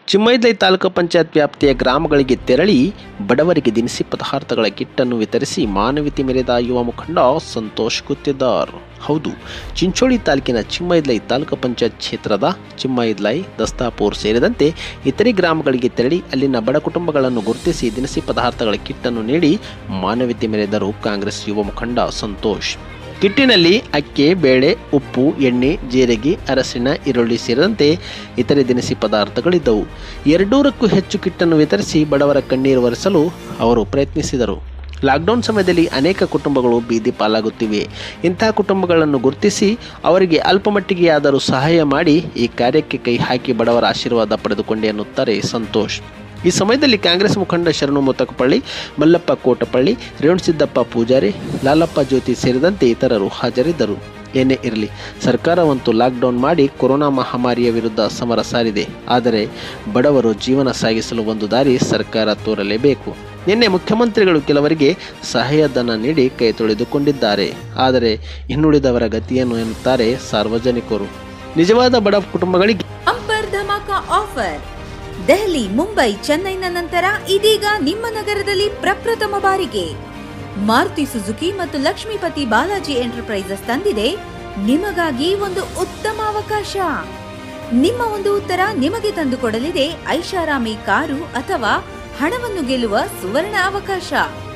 ಚಿಮ್ಮೈದೈ ತಾಲೂಕು ಪಂಚಾಯತ್ ವ್ಯಾಪ್ತಿಯ ಗ್ರಾಮಗಳಿಗೆ ತೆರಳಿ ಬಡವರಿಗೆ ದಿನಸಿ ಪದಾರ್ಥಗಳ ಕಿಟ್ಟನ್ನು ವಿತರಿಸಿ ಮಾನವೀಯತೆ ಮೆರೆದ ಯುವ ಮುಖಂಡ ಸಂತೋಷ್ ಗುತ್ತಿದಾರ್ ಹೌದು ಚಿಂಚೋಳಿ ತಾಲೂಕಿನ ಚಿಮ್ಮೈದ್ಲೈ ತಾಲೂಕು ಪಂಚಾಯತ್ ಕ್ಷೇತ್ರದ ಚಿಮ್ಮೈದ್ಲೈ ದಸ್ತಾಪುರ್ ಸೇರಿದಂತೆ ಇತರೆ ಗ್ರಾಮಗಳಿಗೆ ತೆರಳಿ ಅಲ್ಲಿನ ಬಡ ಕುಟುಂಬಗಳನ್ನು ಗುರುತಿಸಿ ದಿನಸಿ ಪದಾರ್ಥಗಳ ಕಿಟ್ಟನ್ನು ನೀಡಿ ಮಾನವೀಯತೆ ಮೆರೆದರು ಕಾಂಗ್ರೆಸ್ ಯುವ ಮುಖಂಡ ಸಂತೋಷ್ ಕಿಟ್ಟಿನಲ್ಲಿ ಅಕ್ಕಿ ಬೇಳೆ ಉಪ್ಪು ಎಣ್ಣೆ ಜೀರಿಗೆ ಅರಸಿನ ಈರುಳ್ಳಿ ಸೇರಿದಂತೆ ಇತರೆ ದಿನಸಿ ಪದಾರ್ಥಗಳಿದ್ದವು ಎರಡೂರಕ್ಕೂ ಹೆಚ್ಚು ಕಿಟ್ಟನ್ನು ವಿತರಿಸಿ ಬಡವರ ಕಣ್ಣೀರು ಒರೆಸಲು ಅವರು ಪ್ರಯತ್ನಿಸಿದರು ಲಾಕ್ಡೌನ್ ಸಮಯದಲ್ಲಿ ಅನೇಕ ಕುಟುಂಬಗಳು ಬೀದಿ ಪಾಲಾಗುತ್ತಿವೆ ಇಂತಹ ಕುಟುಂಬಗಳನ್ನು ಗುರುತಿಸಿ ಅವರಿಗೆ ಅಲ್ಪಮಟ್ಟಿಗೆ ಆದರೂ ಸಹಾಯ ಮಾಡಿ ಈ ಕಾರ್ಯಕ್ಕೆ ಕೈ ಹಾಕಿ ಬಡವರ ಆಶೀರ್ವಾದ ಪಡೆದುಕೊಂಡೆ ಎನ್ನುತ್ತಾರೆ ಸಂತೋಷ್ ಈ ಸಮಯದಲ್ಲಿ ಕಾಂಗ್ರೆಸ್ ಮುಖಂಡ ಶರಣು ಮುತಕಪಳ್ಳಿ ಮಲ್ಲಪ್ಪ ಕೋಟಪಳ್ಳಿ ರೇವಣಸಿದ್ದಪ್ಪ ಪೂಜಾರಿ ಲಾಲಪ್ಪ ಜ್ಯೋತಿ ಸೇರಿದಂತೆ ಇತರರು ಹಾಜರಿದ್ದರು ಏನೇ ಇರಲಿ ಸರ್ಕಾರವಂತೂ ಲಾಕ್ಡೌನ್ ಮಾಡಿ ಕೊರೋನಾ ಮಹಾಮಾರಿಯ ವಿರುದ್ಧ ಸಮರ ಸಾರಿದೆ ಆದರೆ ಬಡವರು ಜೀವನ ಸಾಗಿಸಲು ಒಂದು ದಾರಿ ಸರ್ಕಾರ ತೋರಲೇಬೇಕು ನಿನ್ನೆ ಮುಖ್ಯಮಂತ್ರಿಗಳು ಕೆಲವರಿಗೆ ಸಹಾಯಧನ ನೀಡಿ ಕೈ ತೊಳೆದುಕೊಂಡಿದ್ದಾರೆ ಆದರೆ ಇನ್ನುಳಿದವರ ಗತಿಯನ್ನು ಎನ್ನುತ್ತಾರೆ ಸಾರ್ವಜನಿಕರು ನಿಜವಾದ ಬಡ ಕುಟುಂಬಗಳಿಗೆ ಅಂಪರ್ ಧಮಾಕ ಆಫರ್ ದೆಹಲಿ ಮುಂಬೈ ಚೆನ್ನೈನ ನಂತರ ಇದೀಗ ನಿಮ್ಮ ನಗರದಲ್ಲಿ ಪ್ರಪ್ರಥಮ ಬಾರಿಗೆ ಮಾರುತಿ ಸುಜುಕಿ ಮತ್ತು ಲಕ್ಷ್ಮೀಪತಿ ಬಾಲಾಜಿ ಎಂಟರ್ಪ್ರೈಸಸ್ ತಂದಿದೆ ನಿಮಗಾಗಿ ಒಂದು ಉತ್ತಮ ಅವಕಾಶ ನಿಮ್ಮ ಒಂದು ಉತ್ತರ ನಿಮಗೆ ತಂದುಕೊಡಲಿದೆ ಐಷಾರಾಮಿ ಕಾರು ಅಥವಾ ಹಣವನ್ನು ಗೆಲ್ಲುವ ಸುವರ್ಣ ಅವಕಾಶ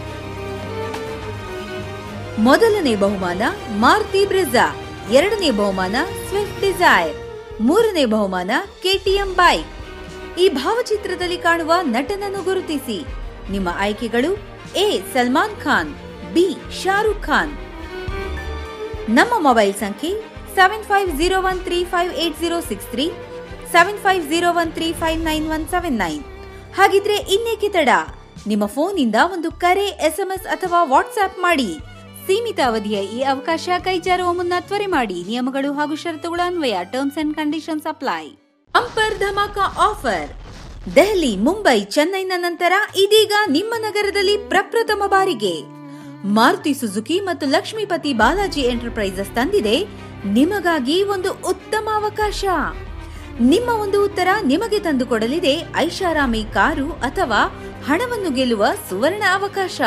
ಮೊದಲನೇ ಬಹುಮಾನ ಮಾರುತಿ ಬ್ರೆಜಾ ಎರಡನೇ ಬಹುಮಾನ ಸ್ವಿಫ್ಟ್ ಡಿಸೈರ್ ಮೂರನೇ ಬಹುಮಾನ ಕೆಟಿಎಂ ಬೈಕ್ ಈ ಭಾವಚಿತ್ರದಲ್ಲಿ ಕಾಣುವ ನಟನನ್ನು ಗುರುತಿಸಿ ನಿಮ್ಮ ಆಯ್ಕೆಗಳು ಎ ಸಲ್ಮಾನ್ ಖಾನ್ ಬಿ ಶಾರುಖ್ ಖಾನ್ ನಮ್ಮ ಮೊಬೈಲ್ ಸಂಖ್ಯೆ seven five zero one three five eight zero six three seven five zero one three five nine one seven nine ಹಾಗಿದ್ರೆ ಇನ್ನೇಕೆ ತಡ ನಿಮ್ಮ ಫೋನಿಂದ ಒಂದು ಕರೆ ಎಸ್ಎಂಎಸ್ ಅಥವಾ ವಾಟ್ಸ್ಆಪ್ ಮಾಡಿ ಸೀಮಿತ ಅವಧಿಯ ಈ ಅವಕಾಶ ಕೈಜಾರುವ ಮುನ್ನ ತ್ವರೆ ಮಾಡಿ ನಿಯಮಗಳು ಹಾಗೂ ಷರತ್ತುಗಳ ಅನ್ವಯ ಟರ್ಮ್ಸ್ ಅಂಡ್ ಕಂಡೀಷನ್ಸ್ ಅಪ್ಲೈ ಅಂಪರ್ ಧಮಾಕ ಆಫರ್ ದೆಹಲಿ ಮುಂಬೈ ಚೆನ್ನೈನ ನಂತರ ಇದೀಗ ನಿಮ್ಮ ನಗರದಲ್ಲಿ ಪ್ರಪ್ರಥಮ ಬಾರಿಗೆ ಮಾರುತಿ ಸುಜುಕಿ ಮತ್ತು ಲಕ್ಷ್ಮೀಪತಿ ಬಾಲಾಜಿ ಎಂಟರ್ಪ್ರೈಸಸ್ ತಂದಿದೆ ನಿಮಗಾಗಿ ಒಂದು ಉತ್ತಮ ಅವಕಾಶ ನಿಮ್ಮ ಒಂದು ಉತ್ತರ ನಿಮಗೆ ತಂದುಕೊಡಲಿದೆ ಐಷಾರಾಮಿ ಕಾರು ಅಥವಾ ಹಣವನ್ನು ಗೆಲ್ಲುವ ಸುವರ್ಣ ಅವಕಾಶ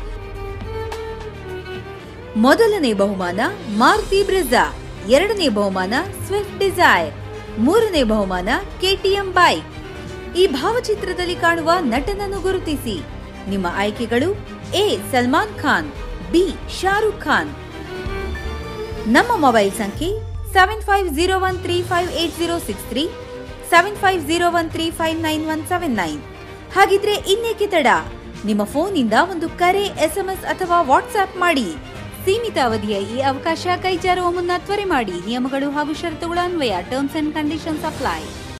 ಮೊದಲನೇ ಬಹುಮಾನ ಮಾರುತಿ ಬ್ರೆಜಾ ಎರಡನೇ ಬಹುಮಾನ ಸ್ವಿಫ್ಟ್ ಡಿಸೈರ್ ಮೂರನೇ ಬಹುಮಾನ ಕೆಟಿಎಂ ಬೈಕ್ ಈ ಭಾವಚಿತ್ರದಲ್ಲಿ ಕಾಣುವ ನಟನನ್ನು ಗುರುತಿಸಿ ನಿಮ್ಮ ಆಯ್ಕೆಗಳು ಎ ಸಲ್ಮಾನ್ ಖಾನ್ ಬಿ ಶಾರುಖ್ ಖಾನ್ ನಮ್ಮ ಮೊಬೈಲ್ ಸಂಖ್ಯೆ seven five zero one three five eight zero six three seven five zero one three five nine one seven nine ಹಾಗಿದ್ರೆ ಇನ್ನೇಕೆ ತಡ ನಿಮ್ಮ ಫೋನಿಂದ ಒಂದು ಕರೆ ಎಸ್ಎಂಎಸ್ ಅಥವಾ ವಾಟ್ಸ್ಆಪ್ ಮಾಡಿ ಸೀಮಿತ ಅವಧಿಯ ಈ ಅವಕಾಶ ಕೈಜಾರುವ ಮುನ್ನ ತ್ವರೆ ಮಾಡಿ ನಿಯಮಗಳು ಹಾಗೂ ಷರತ್ತುಗಳ ಅನ್ವಯ ಟರ್ಮ್ಸ್ ಅಂಡ್ ಕಂಡೀಷನ್ಸ್ ಅಪ್ಲೈ